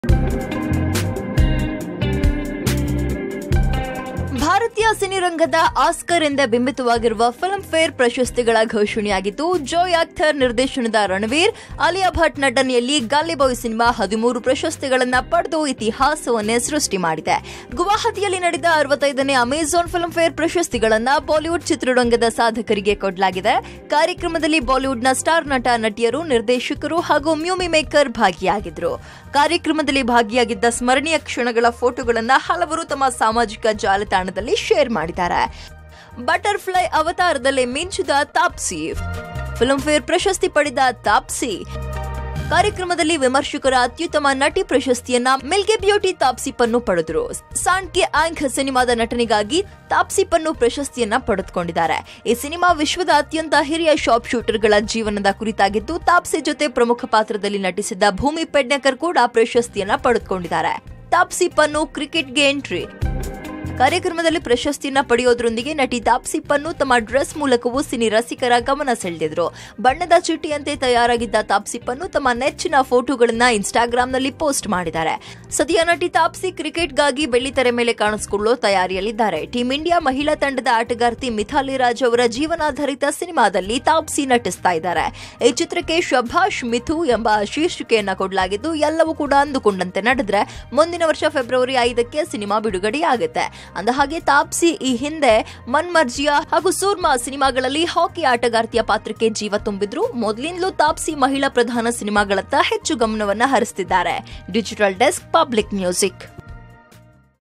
ಭಾರತೀಯ ಸಿನಿರಂಗದ ಆಸ್ಕರ್ ಎಂದೇ ಬಿಂಬಿತವಾಗಿರುವ ಫಿಲ್ಮ್ ಫೇರ್ ಪ್ರಶಸ್ತಿಗಳ ಘೋಷಣೆಯಾಗಿದ್ದು ಜೋಯ್ ಅಖ್ತರ್ ನಿರ್ದೇಶನದ ರಣವೀರ್ ಆಲಿಯಾ ಭಟ್ ನಟನೆಯಲ್ಲಿ ಗಾಲಿ ಬಾಯ್ ಸಿನಿಮಾ ಹದಿಮೂರು ಪ್ರಶಸ್ತಿಗಳನ್ನ ಪಡೆದು ಇತಿಹಾಸವನ್ನೇ ಸೃಷ್ಟಿ ಮಾಡಿದೆ ಗುವಾಹತಿಯಲ್ಲಿ ನಡೆದ ಅರವತ್ತೈದನೇ ಅಮೆಜಾನ್ ಫಿಲ್ಮ್ ಫೇರ್ ಪ್ರಶಸ್ತಿಗಳನ್ನ ಬಾಲಿವುಡ್ ಚಿತ್ರರಂಗದ ಸಾಧಕರಿಗೆ ಕೊಡಲಾಗಿದೆ ಕಾರ್ಯಕ್ರಮದಲ್ಲಿ ಬಾಲಿವುಡ್ನ ಸ್ಟಾರ್ ನಟ ನಟಿಯರು ನಿರ್ದೇಶಕರು ಹಾಗೂ ಮ್ಯೂಮಿ ಮೇಕರ್ ಭಾಗಿಯಾಗಿದ್ರು ಕಾರ್ಯಕ್ರಮದಲ್ಲಿ ಭಾಗಿಯಾಗಿದ್ದ ಸ್ಮರಣೀಯ ಕ್ಷಣಗಳ ಫೋಟೋಗಳನ್ನ ಹಲವರು ತಮ್ಮ ಸಾಮಾಜಿಕ ಜಾಲತಾಣದಲ್ಲಿ ಶೇರ್ ಮಾಡಿದ್ದಾರೆ ಬಟರ್ಫ್ಲೈ ಅವತಾರದಲ್ಲಿ ಮಿಂಚಿದ ತಾಪ್ಸಿ ಫಿಲ್ಮ್ ಫೇರ್ ಪ್ರಶಸ್ತಿ ಪಡೆದ ತಾಪ್ಸಿ ಕಾರ್ಯಕ್ರಮದಲ್ಲಿ ವಿಮರ್ಶಕರ ಅತ್ಯುತ್ತಮ ನಟಿ ಪ್ರಶಸ್ತಿಯನ್ನ ಮಿಲ್ಗೆ ಬ್ಯೂಟಿ ತಾಪ್ಸಿ ಪನ್ನು ಪಡೆದರು ಸಾಂಡ್ಕೆ ಆಂಗ್ ಸಿನಿಮಾದ ನಟನೆಗಾಗಿ ತಾಪ್ಸಿ ಪನ್ನು ಪ್ರಶಸ್ತಿಯನ್ನ ಪಡೆದುಕೊಂಡಿದ್ದಾರೆ ಈ ಸಿನಿಮಾ ವಿಶ್ವದ ಅತ್ಯಂತ ಹಿರಿಯ ಶಾಪ್ ಶೂಟರ್ಗಳ ಜೀವನದ ಕುರಿತಾಗಿದ್ದು ತಾಪ್ಸಿ ಜೊತೆ ಪ್ರಮುಖ ಪಾತ್ರದಲ್ಲಿ ನಟಿಸಿದ್ದ ಭೂಮಿ ಪೆಡ್ನೇಕರ್ ಕೂಡ ಪ್ರಶಸ್ತಿಯನ್ನ ಪಡೆದುಕೊಂಡಿದ್ದಾರೆ ತಾಪ್ಸಿ ಪನ್ನು ಕ್ರಿಕೆಟ್ಗೆ ಎಂಟ್ರಿ ಕಾರ್ಯಕ್ರಮದಲ್ಲಿ ಪ್ರಶಸ್ತಿಯನ್ನ ಪಡೆಯೋದ್ರೊಂದಿಗೆ ನಟಿ ತಾಪ್ಸಿ ಪನ್ನು ತಮ್ಮ ಡ್ರೆಸ್ ಮೂಲಕವೂ ಸಿನಿ ರಸಿಕರ ಗಮನ ಸೆಳೆದಿದ್ರು ಬಣ್ಣದ ಚೀಟಿಯಂತೆ ತಯಾರಾಗಿದ್ದ ತಾಪ್ಸಿ ಪನ್ನು ತಮ್ಮ ನೆಚ್ಚಿನ ಫೋಟೋಗಳನ್ನ ಇನ್ಸ್ಟಾಗ್ರಾಂನಲ್ಲಿ ಪೋಸ್ಟ್ ಮಾಡಿದ್ದಾರೆ ಸದ್ಯ ನಟಿ ತಾಪ್ಸಿ ಕ್ರಿಕೆಟ್ಗಾಗಿ ಬೆಳ್ಳಿತೆರೆ ಮೇಲೆ ಕಾಣಿಸಿಕೊಳ್ಳೋ ತಯಾರಿಯಲ್ಲಿದ್ದಾರೆ ಟೀಂ ಇಂಡಿಯಾ ಮಹಿಳಾ ತಂಡದ ಆಟಗಾರ್ತಿ ಮಿಥಾಲಿ ರಾಜ್ ಅವರ ಜೀವನಾಧಾರಿತ ಸಿನಿಮಾದಲ್ಲಿ ತಾಪ್ಸಿ ನಟಿಸ್ತಾ ಇದ್ದಾರೆ ಈ ಚಿತ್ರಕ್ಕೆ ಶಭಾಷ್ ಮಿಥು ಎಂಬ ಶೀರ್ಷಿಕೆಯನ್ನ ಕೊಡಲಾಗಿದ್ದು ಎಲ್ಲವೂ ಕೂಡ ಅಂದುಕೊಂಡಂತೆ ನಡೆದ್ರೆ ಮುಂದಿನ ವರ್ಷ ಫೆಬ್ರವರಿ ಐದಕ್ಕೆ ಸಿನಿಮಾ ಬಿಡುಗಡೆಯಾಗುತ್ತೆ ಅಂದಹಾಗೆ ತಾಪ್ಸಿ ಈ ಹಿಂದೆ ಮನ್ಮರ್ಜಿಯಾ ಹಾಗೂ ಸೂರ್ಮಾ ಸಿನಿಮಾಗಳಲ್ಲಿ ಹಾಕಿ ಆಟಗಾರ್ತಿಯ ಪಾತ್ರಕ್ಕೆ ಜೀವ ತುಂಬಿದ್ರು ಮೊದಲಿಂದಲೂ ತಾಪ್ಸಿ ಮಹಿಳಾ ಪ್ರಧಾನ ಸಿನಿಮಾಗಳತ್ತ ಹೆಚ್ಚು ಗಮನವನ್ನ ಹರಿಸ್ತಿದ್ದಾರೆ ಡಿಜಿಟಲ್ ಡೆಸ್ಕ್ ಪಬ್ಲಿಕ್ ಮ್ಯೂಸಿಕ್